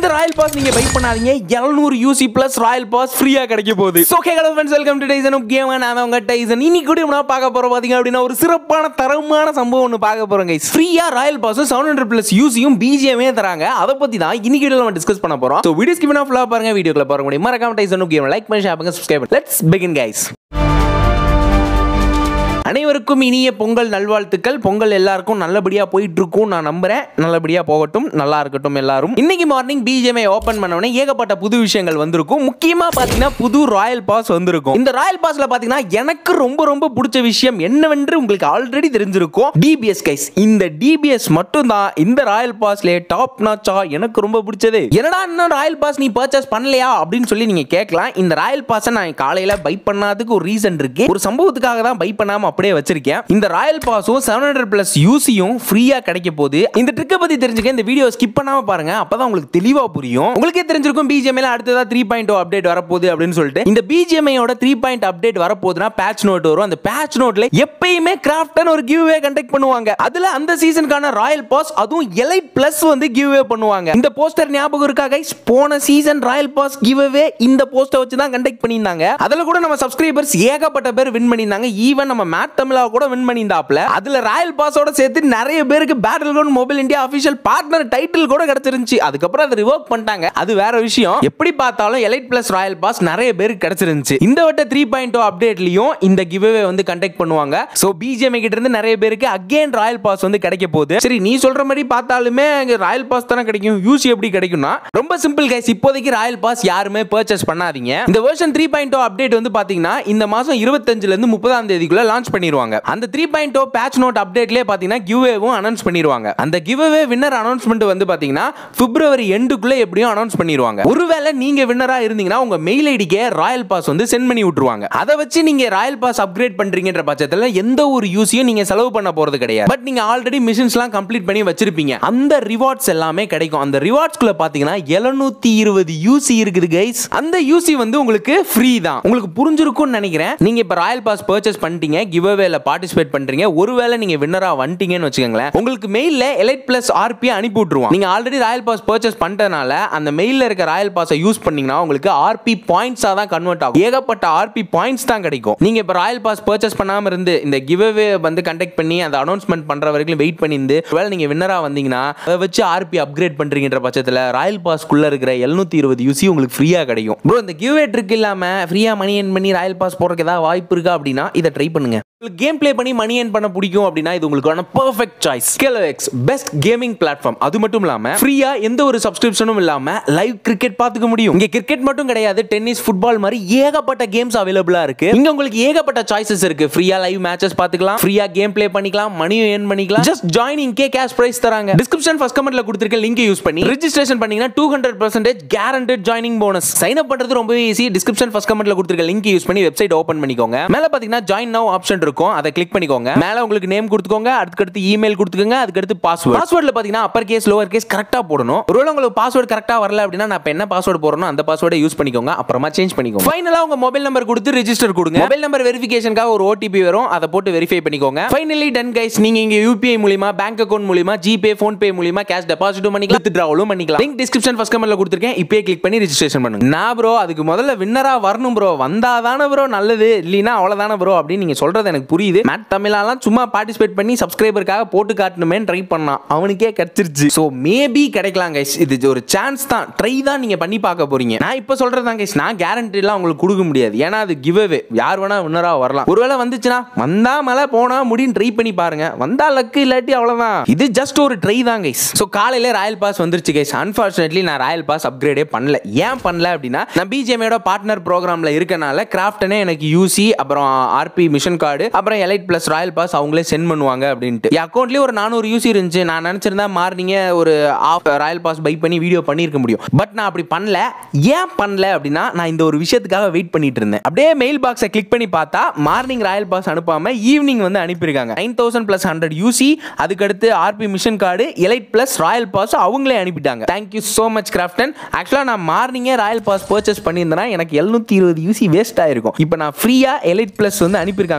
இந்த Royal pass நீங்க by பண்ணாதீங்க 700 யூசி பிளஸ் ராயல் பாஸ் ஃப்ரீயா கிடைக்க போகுது so hey hello friends welcome to Tyson of game நான் உங்க டைசன் இன்னைக்கு கூட நம்ம பார்க்க போறோம் பாத்தீங்க அப்படின்னா ஒரு சிறப்பான தரமான சம்பவம் ஒன்று பார்க்க போறோம் கைஸ் ஃப்ரீயா ராயல் பாஸும் செவன் ஹண்ட்ரட் பிளஸ் யூசியும் பிஜிஎமே தராங்க அதை பத்தி தான் இன்னைக்கு வீடியோ நம்ம டிஸ்கஸ் பண்ண போறோம் ஸோ வீடியோ ஸ்கிப் ஃபுல்லா பாருங்க வீடியோக்குள்ள பாருங்க முடியும் மறக்காம டைசன் ஆஃப் கேம் லைக் பண்ணி ஷேர் பண்ணுங்க சப்ஸ்கிரைப் லெட்ஸ் பிகின் கைஸ் அனைவருக்கும் இனிய பொங்கல் நல்வாழ்த்துக்கள் பொங்கல் எல்லாருக்கும் நல்லபடியா போயிட்டு இருக்கும் நான் நம்புறேன் நல்லபடியா போகட்டும் நல்லா இருக்கட்டும் எல்லாரும் இன்னைக்கு மார்னிங் பிஜிஎம்ஐ ஓபன் பண்ணவொடனே ஏகப்பட்ட புது விஷயங்கள் வந்திருக்கும் முக்கியமா பாத்தீங்கன்னா புது ராயல் பாஸ் வந்திருக்கும் இந்த ராயல் பாஸ்ல பாத்தீங்கன்னா எனக்கு ரொம்ப ரொம்ப பிடிச்ச விஷயம் என்னவென்று உங்களுக்கு ஆல்ரெடி தெரிஞ்சிருக்கும் டிபிஎஸ் கைஸ் இந்த டிபிஎஸ் மட்டும் தான் இந்த ராயல் பாஸ்ல டாப் நாச்சா எனக்கு ரொம்ப பிடிச்சது என்னடா இன்னும் ராயல் பாஸ் நீ பர்ச்சேஸ் பண்ணலையா அப்படின்னு சொல்லி நீங்க கேட்கலாம் இந்த ராயல் பாஸை நான் காலையில பை பண்ணாததுக்கு ஒரு ரீசன் இருக்கு ஒரு சம்பவத்துக்காக தான் பை பண்ணாம அப்படியே வச்சிருக்கேன் இந்த ராயல் பாஸும் செவன் ஹண்ட்ரட் பிளஸ் யூசியும் ஃப்ரீயா கிடைக்க போகுது இந்த ட்ரிக்கை பத்தி தெரிஞ்சுக்க இந்த வீடியோ ஸ்கிப் பண்ணாம பாருங்க அப்பதான் உங்களுக்கு தெளிவா புரியும் உங்களுக்கே தெரிஞ்சிருக்கும் பிஜிஎம்ல அடுத்ததா த்ரீ பாயிண்ட் அப்டேட் வரப்போகுது அப்படின்னு சொல்லிட்டு இந்த பிஜிஎம்ஐயோட த்ரீ பாயிண்ட் அப்டேட் வரப்போகுதுன்னா பேட்ச் நோட் வரும் அந்த பேட்ச் நோட்ல எப்பயுமே கிராஃப்டன் ஒரு கிவ்வே கண்டக்ட் பண்ணுவாங்க அதுல அந்த சீசனுக்கான ராயல் பாஸ் அதுவும் எலைட் பிளஸ் வந்து கிவ்வே பண்ணுவாங்க இந்த போஸ்டர் ஞாபகம் இருக்கா கைஸ் போன சீசன் ராயல் பாஸ் கிவ்வே இந்த போஸ்டர் வச்சு தான் கண்டக்ட் பண்ணியிருந்தாங்க அதுல கூட நம்ம சப்ஸ்கிரைபர்ஸ் ஏகப்பட்ட பேர் வின் பண்ணியிருந்தாங்க ஈவன் நம்ம மேட் தமிழா கூட வின் பண்ணியிருந்தாப்ல அதுல ராயல் பாஸோட சேர்த்து நிறைய பேருக்கு battle ground mobile India official partner title கூட கிடைச்சிருந்துச்சு அதுக்கப்புறம் அதை ரிவோக் பண்ணிட்டாங்க அது வேற விஷயம் எப்படி பார்த்தாலும் எலைட் பிளஸ் ராயல் பாஸ் நிறைய பேருக்கு கிடைச்சிருந்துச்சு இந்த வட்ட த்ரீ பாயிண்ட் அப்டேட்லயும் இந்த கிவ்வே வந்து கண்டக்ட் பண்ணுவாங்க சோ பிஜிஎம் கிட்ட இருந்து நிறைய பேருக்கு அகைன் ராயல் பாஸ் வந்து கிடைக்க போகுது சரி நீ சொல்ற மாதிரி பார்த்தாலுமே ராயல் பாஸ் தானே கிடைக்கும் யூசி எப்படி கிடைக்கும்னா ரொம்ப சிம்பிள் கைஸ் இப்போதைக்கு ராயல் பாஸ் யாருமே பர்ச்சேஸ் பண்ணாதீங்க இந்த வெர்ஷன் த்ரீ பாயிண்ட் அப்டேட் வந்து பாத்தீங்கன்னா இந்த மாசம் இருபத்தஞ்சுல இருந்து முப்பதாம் தேதிக்குள்ள லான்ச் பண்ணிடுவாங்க அந்த three point O patch note அப்டேட்லேயே பார்த்தீங்கன்னா கிவ்வேவும் அனௌன்ஸ் பண்ணிடுவாங்க அந்த கிவ்வே வின்னர் அனௌன்ஸ்மெண்ட் வந்து பார்த்தீங்கன்னா பிப்ரவரி எண்டுக்குள்ளே எப்படியும் அனௌன்ஸ் பண்ணிடுவாங்க ஒருவேளை நீங்க வின்னரா இருந்தீங்கன்னா உங்க மெயில் ஐடிக்கே ராயல் பாஸ் வந்து சென்ட் பண்ணி விட்டுருவாங்க அதை வச்சு நீங்க ராயல் பாஸ் அப்கிரேட் பண்றீங்கன்ற பட்சத்தில் எந்த ஒரு யூஸையும் நீங்க செலவு பண்ண போறது கிடையாது பட் நீங்க ஆல்ரெடி மிஷின்ஸ்லாம் கம்ப்ளீட் பண்ணி வச்சிருப்பீங்க அந்த ரிவார்ட்ஸ் எல்லாமே கிடைக்கும் அந்த ரிவார்ட்ஸ்குள்ள பார்த்தீங்கன்னா எழுநூத்தி இருபது யூசி இருக்குது கைஸ் அந்த யூசி வந்து உங்களுக்கு ஃப்ரீ தான் உங்களுக்கு புரிஞ்சிருக்கும்னு நினைக்கிறேன் நீங்க இப்போ ராயல் பாஸ் பர்ச்சேஸ் பண்ணிட்டீங்க கிவ்அவேல பார்ட்டிசிபேட் பண்றீங்க ஒருவேளை நீங்க வின்னரா வந்துட்டீங்கன்னு வச்சுக்கோங்களேன் உங்களுக்கு மெயில்ல எலைட் பிளஸ் ஆர்பி அனுப்பி விட்டுருவாங்க நீங்க ஆல்ரெடி ராயல் பாஸ் பர்ச்சேஸ் பண்ணிட்டனால அந்த மெயில்ல இருக்க ராயல் பாஸை யூஸ் பண்ணீங்கன்னா உங்களுக்கு ஆர்பி பாயிண்ட்ஸா தான் கன்வெர்ட் ஆகும் ஏகப்பட்ட ஆர்பி பாயிண்ட்ஸ் தான் கிடைக்கும் நீங்க இப்போ ராயல் பாஸ் பர்ச்சேஸ் பண்ணாம இருந்து இந்த கிவ்அவே வந்து கண்டக்ட் பண்ணி அந்த அனௌன்ஸ்மெண்ட் பண்ற வரைக்கும் வெயிட் பண்ணி இருந்து ஒருவேளை நீங்க வின்னரா வந்தீங்கன்னா அதை வச்சு ஆர்பி அப்கிரேட் பண்றீங்கன்ற பட்சத்தில் ராயல் பாஸ்க்குள்ள இருக்கிற எழுநூத்தி இருபது யூசி உங்களுக்கு ஃப்ரீயா கிடைக்கும் ப்ரோ இந்த கிவ்வே ட்ரிக் இல்லாம ஃப்ரீயா மணி என் பண்ணி ராயல் பாஸ் போறதுக்கு ஏதாவது வாய்ப்பு இருக்கா அப்படின்னா இதை ட்ரை பண்ணுங்க உங்களுக்கு கேம் ப்ளே பண்ணி மணி ஏர்ன் பண்ண பிடிக்கும் அப்படின்னா இது உங்களுக்கான பெர்ஃபெக்ட் சாய்ஸ் ஸ்கேலோ எக்ஸ் பெஸ்ட் கேமிங் பிளாட்ஃபார்ம் அது மட்டும் இல்லாம ஃப்ரீயா எந்த ஒரு சப்ஸ்கிரிப்ஷனும் இல்லாம லைவ் கிரிக்கெட் பார்த்துக்க முடியும் இங்க கிரிக்கெட் மட்டும் கிடையாது டென்னிஸ் ஃபுட்பால் மாதிரி ஏகப்பட்ட கேம்ஸ் அவைலபிளா இருக்கு இங்க உங்களுக்கு ஏகப்பட்ட சாய்ஸஸ் இருக்கு ஃப்ரீயா லைவ் மேட்சஸ் பார்த்துக்கலாம் ஃப்ரீயா கேம் ப்ளே பண்ணிக்கலாம் மணியும் ஏர்ன் பண்ணிக்கலாம் ஜஸ்ட் ஜாயினிங் கே கேஷ் பிரைஸ் தராங்க டிஸ்கிரிப்ஷன் ஃபர்ஸ்ட் கமெண்ட்ல கொடுத்திருக்க லிங்க் யூஸ் பண்ணி ரெஜிஸ்ட்ரேஷன் பண்ணீங்கன்னா two hundred percentage guaranteed joining bonus sign up பண்றது ரொம்பவே ஈஸி டிஸ்கிரிப்ஷன் ஃபர்ஸ்ட் கமெண்ட்ல கொடுத்திருக்க லிங்க் யூஸ் பண்ணி வெப்சைட் ஓபன் பண்ணிக்கோங்க மேல பாத்தீங்கன்னா ஜாயின் நவ் ஆப்ஷன் இருக்கும் அதை கிளிக் பண்ணிக்கோங்க மேல உங்களுக்கு நேம் கொடுத்துக்கோங்க அதுக்கடுத்து இமெயில் கொடுத்துக்கோங்க அதுக்கடுத்து பாஸ்வேர்ட் பாஸ்வேர்ட்ல பாத்தீங்கன்னா அப்பர் கேஸ் லோவர் கேஸ் கரெக்டா போடணும் ஒருவேளை உங்களுக்கு பாஸ்வேர்ட் கரெக்டா வரல அப்படின்னா நான் இப்ப என்ன பாஸ்வேர்ட் போறணும் அந்த பாஸ்வேர்டை யூஸ் பண்ணிக்கோங்க அப்புறமா சேஞ்ச் பண்ணிக்கோங்க ஃபைனலா உங்க மொபைல் நம்பர் கொடுத்து ரெஜிஸ்டர் கொடுங்க மொபைல் நம்பர் வெரிஃபிகேஷனுக்காக ஒரு ஓடிபி வரும் அதை போட்டு வெரிஃபை பண்ணிக்கோங்க ஃபைனலி டன் கைஸ் நீங்க இங்க யூபிஐ மூலியமா பேங்க் அக்கௌண்ட் மூலியமா ஜிபே ஃபோன் பே மூலியமா கேஷ் டெபாசிட்டும் பண்ணிக்கலாம் வித்ட்ராவலும் பண்ணிக்கலாம் லிங்க் டிஸ்கிரிப்ஷன் ஃபர்ஸ்ட் கமெண்ட்ல கொடுத்துருக்கேன் இப்பயே கிளிக் பண்ணி ரெஜிஸ்ட்ரேஷன் பண்ணுங்க நான் ப்ரோ அதுக்கு முதல்ல வின்னரா வரணும் ப்ரோ வந்தாதானே ப்ரோ நல்லது இல்லைன்னா அவ்வளவுதானே ப்ரோ அப்படின்னு நீங்க சொல்றது எனக்கு புரியுது மேட் தமிழாலாம் சும்மா பார்ட்டிசிபேட் பண்ணி சப்ஸ்கிரைபருக்காக போட்டு காட்டணுமே ட்ரை பண்ணான் அவனுக்கே கிடைச்சிருச்சு ஸோ மேபி கிடைக்கலாம் கைஸ் இது ஒரு சான்ஸ் தான் ட்ரை தான் நீங்க பண்ணி பார்க்க போறீங்க நான் இப்போ சொல்றது தான் கைஸ் நான் கேரண்டிலாம் உங்களுக்கு கொடுக்க முடியாது ஏன்னா அது கிவ் அவே யார் வேணா வின்னரா வரலாம் ஒருவேளை வந்துச்சுன்னா வந்தா மலை போனா முடியும் ட்ரை பண்ணி பாருங்க வந்தா லக்கு இல்லாட்டி அவ்வளவுதான் இது ஜஸ்ட் ஒரு ட்ரை தான் கைஸ் ஸோ காலையில ராயல் பாஸ் வந்துருச்சு கைஸ் அன்பார்ச்சுனேட்லி நான் ராயல் பாஸ் அப்கிரேடே பண்ணல ஏன் பண்ணல அப்படின்னா நான் பிஜிஎமோட பார்ட்னர் ப்ரோக்ராம்ல இருக்கனால கிராஃப்டனே எனக்கு யூசி அப்புறம் ஆர்பி மிஷன் கார்டு அப்புறம் எலைட் பிளஸ் ராயல் பாஸ் அவங்களே சென்ட் பண்ணுவாங்க அப்படின்ட்டு என் அக்கௌண்ட்லேயே ஒரு நானூறு யூசி இருந்துச்சு நான் நினச்சிருந்தா மார்னிங்க ஒரு ஆஃப் ராயல் பாஸ் பை பண்ணி வீடியோ பண்ணியிருக்க முடியும் பட் நான் அப்படி பண்ணல ஏன் பண்ணல அப்படின்னா நான் இந்த ஒரு விஷயத்துக்காக வெயிட் பண்ணிட்டு இருந்தேன் அப்படியே மெயில் பாக்ஸை கிளிக் பண்ணி பார்த்தா மார்னிங் ராயல் பாஸ் அனுப்பாம ஈவினிங் வந்து அனுப்பியிருக்காங்க nine thousand plus hundred UC அதுக்கடுத்து RP mission card elite plus royal pass அவங்களே அனுப்பிட்டாங்க தேங்க்யூ ஸோ மச் கிராஃப்டன் ஆக்சுவலாக நான் மார்னிங்கே ராயல் பாஸ் பர்ச்சேஸ் பண்ணியிருந்தேன்னா எனக்கு எழுநூத்தி இருபது யூசி வேஸ்ட் ஆயிருக்கும் இப்போ நான் ஃப்ரீயாக எலைட் பிளஸ் வந்து அனுப்பியிருக்காங்களா இதை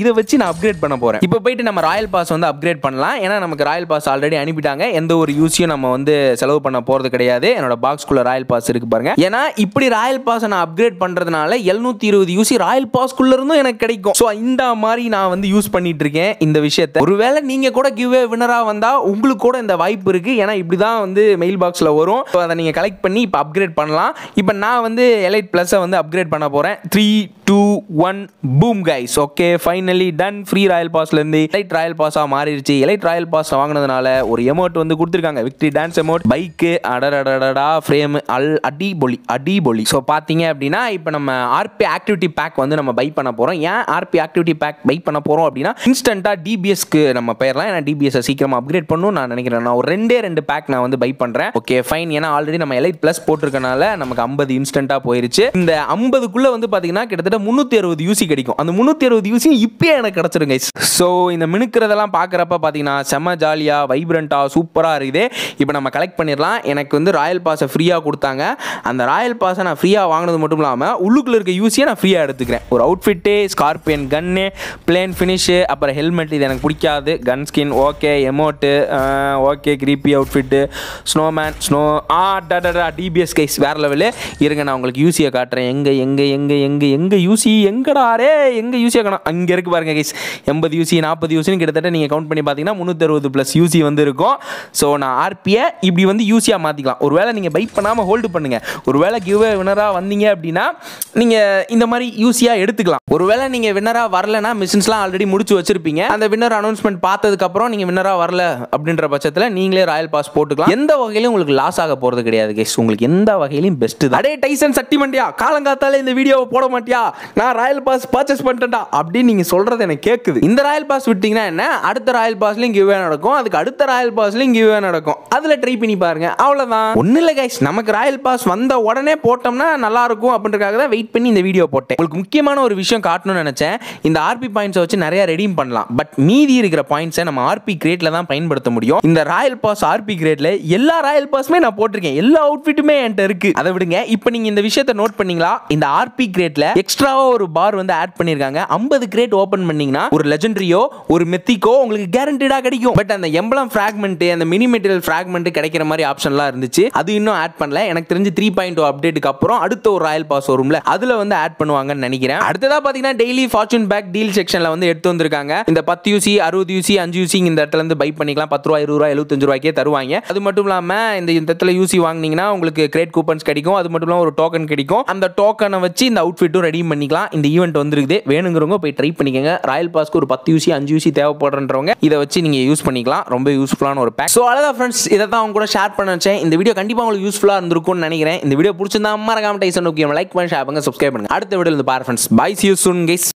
இதை வச்சு நான் அப்கிரேட் பண்ண போறேன் இப்போ போயிட்டு நம்ம ராயல் பாஸ் வந்து அப்கிரேட் பண்ணலாம் ஏன்னா நமக்கு ராயல் பாஸ் ஆல்ரெடி அனுப்பிட்டாங்க எந்த ஒரு யூஸையும் நம்ம வந்து செலவு பண்ண போறது கிடையாது என்னோட பாக்ஸ்குள்ள ராயல் பாஸ் இருக்கு பாருங்க ஏன்னா இப்படி ராயல் பாஸ் நான் அப்கிரேட் பண்றதுனால 720 இருபது யூசி ராயல் பாஸ்க்குள்ள இருந்தும் எனக்கு கிடைக்கும் ஸோ இந்த மாதிரி நான் வந்து யூஸ் பண்ணிட்டு இருக்கேன் இந்த விஷயத்தை ஒருவேளை நீங்க கூட கிவ் வினரா வந்தா உங்களுக்கு கூட இந்த வாய்ப்பு இருக்கு ஏன்னா இப்படி தான் வந்து மெயில் பாக்ஸ்ல வரும் ஸோ அதை நீங்க கலெக்ட் பண்ணி இப்போ அப்கிரேட் பண்ணலாம் இப்போ நான் வந்து எலைட் ப்ளஸை வந்து அப்கிரேட் பண்ண போறேன் three two one boom guys okay finally done free royal பாஸ்லேருந்து எலைட் ராயல் பாஸாக மாறிடுச்சு எலைட் ராயல் பாஸ் வாங்கினதுனால ஒரு எமௌண்ட் வந்து கொடுத்துருக்காங்க விக்டரி டான்ஸ் எமௌண்ட் பைக்கு அடடடடா ஃப்ரேம் அல் அடிபொலி அடிபொலி ஸோ பார்த்தீங்க அப்படின்னா இப்போ நம்ம ஆர்பி ஆக்டிவிட்டி பேக் வந்து நம்ம பை பண்ண போகிறோம் ஏன் ஆர்பி ஆக்டிவிட்டி பேக் பை பண்ண போகிறோம் அப்படின்னா இன்ஸ்டண்ட்டாக டிபிஎஸ்க்கு நம்ம பெயர்லாம் ஏன்னா டிபிஎஸ் சீக்கிரமாக அப்கிரேட் பண்ணணும் நான் நினைக்கிறேன் நான் ஒரு ரெண்டே ரெண்டு பேக் நான் வந்து பை பண்ணுறேன் ஓகே ஃபைன் ஏன்னா ஆல்ரெடி நம்ம எலைட் ப்ளஸ் போட்டிருக்கனால நமக்கு ஐம்பது இன்ஸ்டண்ட்டாக போயிருச்சு இந்த ஐம்பதுக்குள்ளே வந்து பார்த்தீங்கன்னா கிட்டத்தட்ட முந்நூற்றி அறுபது யூசி கிடைக்கும் அந்த முந்நூற்றி அறுபது யூசி இப்பயே எனக்கு கிடச்சிருங்க ஸோ இந்த மினுக்கிறதெல்லாம் பார்க்குறப்ப பார்த்தீங்கன்னா செம்ம ஜாலியாக வைப்ரண்ட்டாக சூப்பராக இருக்குது இப்போ நம்ம கலெக்ட் பண்ணிடலாம் எனக்கு வந்து ராயல் பாஸை ஃப்ரீயாக கொடுத்தாங்க அந்த ராயல் பாஸை நான் ஃப்ரீயாக வாங்கினது மட்டும் இல்லாமல் உள்ளுக்குள்ள இருக்க யூஸியை நான் ஃப்ரீயாக எடுத்துக்கிறேன் ஒரு outfit scorpion gun plane finish அப்புறம் ஹெல்மெட் இது எனக்கு பிடிக்காது gun skin okay emote okay creepy outfit snowman snow ah tada DBS guys வேறு லெவலு இருங்க நான் உங்களுக்கு யூசியை காட்டுறேன் எங்கே எங்கே எங்கே எங்கே எங்கே யூசி எங்கடா ரே எங்கே யூசியை காணும் அங்கே இருக்கு பாருங்க கைஸ் எண்பது யூசி நாற்பது யூசின்னு கிட்டத்தட்ட நீங்கள் கவுண்ட் பண்ணி பார்த்தீங்கன்னா முந்நூற்றறுபது ப்ளஸ் யூசி வந்து இருக்கும் ஸோ நான் ஆர்பியை இப்படி வந்து யூசியாக மாற்றிக்கலாம் ஒருவேளை நீங்கள் பைக் பண்ணாமல் ஹோல்டு பண்ணுங்கள் ஒருவேளை கிவ் வினராக வந்தீங்க அப்படின்னா நீங்கள் இந்த மாதிரி யூசியாக எடுத்துக்கலாம் ஒருவேளை நீங்கள் வின்னராக வரலனா மிஷின்ஸ்லாம் ஆல்ரெடி முடிச்சு வச்சிருப்பீங்க அந்த வின்னர் அனௌன்ஸ்மெண்ட் பார்த்ததுக்கப்புறம் நீங்கள் வின்னராக வரல அப்படின்ற பட்சத்தில் நீங்களே ராயல் பாஸ் போட்டுக்கலாம் எந்த வகையிலும் உங்களுக்கு லாஸ் ஆக போகிறது கிடையாது கேஸ் உங்களுக்கு எந்த வகையிலும் பெஸ்ட் தான் அடே டைசன் சக்தி மண்டியா காலங்காத்தால இந்த வீடியோவை போட மாட்டியா நான் ராயல் பாஸ் பர்ச்சேஸ் பண்ணிட்டேன்டா அப்படின்னு நீங்கள் சொல்கிறது எனக்கு கேட்குது இந்த ராயல் பாஸ் விட்டீங்கன்னா என்ன அடுத்த ராயல் பாஸ்லையும் கிவ்வே நடக்கும் அதுக்கு அடுத்த ராயல் பாஸ்லையும் கிவ்வே நடக்கும் அதில் ட்ரை பண்ணி பாருங்க அவ்வளோதான் ஒன்றும் இல்லை கைஸ் நமக்கு ராயல் பாஸ் வந்த உடனே போட்டோம்னா நல்லா இருக்கும் அப்படின்றதுக்காக தான் வெயிட் பண்ணி இந்த வீடியோ போட்டேன் உங்களுக்கு முக்கியமான ஒரு விஷயம் காட்டணும்னு நினச்சேன் இந்த ஆர்பி பாயிண்ட்ஸை வச்சு நிறைய ரெடீம் பண்ணலாம் பட் மீதி இருக்கிற பாயிண்ட்ஸை நம்ம ஆர்பி கிரேட்ல தான் பயன்படுத்த முடியும் இந்த ராயல் பாஸ் ஆர்பி கிரேட்ல எல்லா ராயல் பாஸுமே நான் போட்டிருக்கேன் எல்லா அவுட்ஃபிட்டுமே என்கிட்ட இருக்கு அதை விடுங்க இப்போ நீங்க இந்த விஷயத்தை நோட் பண்ணீங்களா இந்த ஆர்பி கிரேட்ல எக்ஸ்ட்ராவா ஒரு பார் வந்து ஆட் பண்ணிருக்காங்க ஐம்பது கிரேட் ஓபன் பண்ணீங்கன்னா ஒரு லெஜெண்டரியோ ஒரு மெத்திக்கோ உங்களுக்கு கேரண்டடா கிடைக்கும் பட் அந்த எம்பளம் ஃபிராக்மெண்ட் அந்த மினி மெட்டீரியல் ஃபிராக்மெண்ட் கிடைக்கிற மாதிரி ஆப்ஷன்லாம் இருந்துச்சு அது இன்னும் ஆட் பண்ணல எனக்கு தெரிஞ்சு த்ரீ பாயிண்ட் அப்டேட்டுக்கு அப்புறம் அடுத்த ஒரு ராயல் பாஸ் வரும்ல அதுல வந்து ஆட் பண்ணுவாங்கன்னு நினைக்கிறேன் அடுத்ததா பாத்தீங்கன்னா டெய்லி ஃபார்ச்சூன் பேக் டீல் செக்ஷன்ல வந்து எடுத்து வந்திருக்காங்க இந்த பத்து யூசி அறுபது யூசி அஞ்சு யூசி இந்த இடத்துல இருந்து பை பண்ணிக்கலாம் பத்து ரூபா இருபது ரூபா எழுபத்தஞ்சு ரூபாய்க்கே தருவாங்க அது மட்டும் இல்லாம இந்த இந்த இடத்துல யூசி வாங்குனீங்கன்னா உங்களுக்கு கிரேட் கூப்பன்ஸ் கிடைக்கும் அது மட்டும் இல்லாம ஒரு டோக்கன் கிடைக்கும் அந்த டோக்கனை வச்சு இந்த அவுட்ஃபிட்டும் ரெடி பண்ணிக்கலாம் இந்த ஈவெண்ட் வந்துருக்குது வேணுங்கிறவங்க போய் ட்ரை பண்ணிக்கோங்க ராயல் பாஸ்க்கு ஒரு பத்து யூசி அஞ்சு யூசி தேவைப்படுறன்றவங்க இதை வச்சு நீங்க யூஸ் பண்ணிக்கலாம் ரொம்ப யூஸ்ஃபுல்லான ஒரு பேக் ஸோ அவ்வளோதான் ஃப்ரெண்ட்ஸ் இதை தான் அவங்க கூட ஷேர் பண்ண வச்சேன் இந்த வீடியோ கண்டிப்பாக உங்களுக்கு யூஸ்ஃபுல்லாக இருந்திருக்கும்னு நினைக்கிறேன் இந்த வீடியோ பிடிச்சிருந்தா மறக்காம டைசன் ஓகே லைக் பண்ணி ஷேர் பண்ணுங்க சப்ஸ்கிரைப் பண்ணுங்க அடுத்த வீடியோ வந்து பாரு friends bye see you soon guys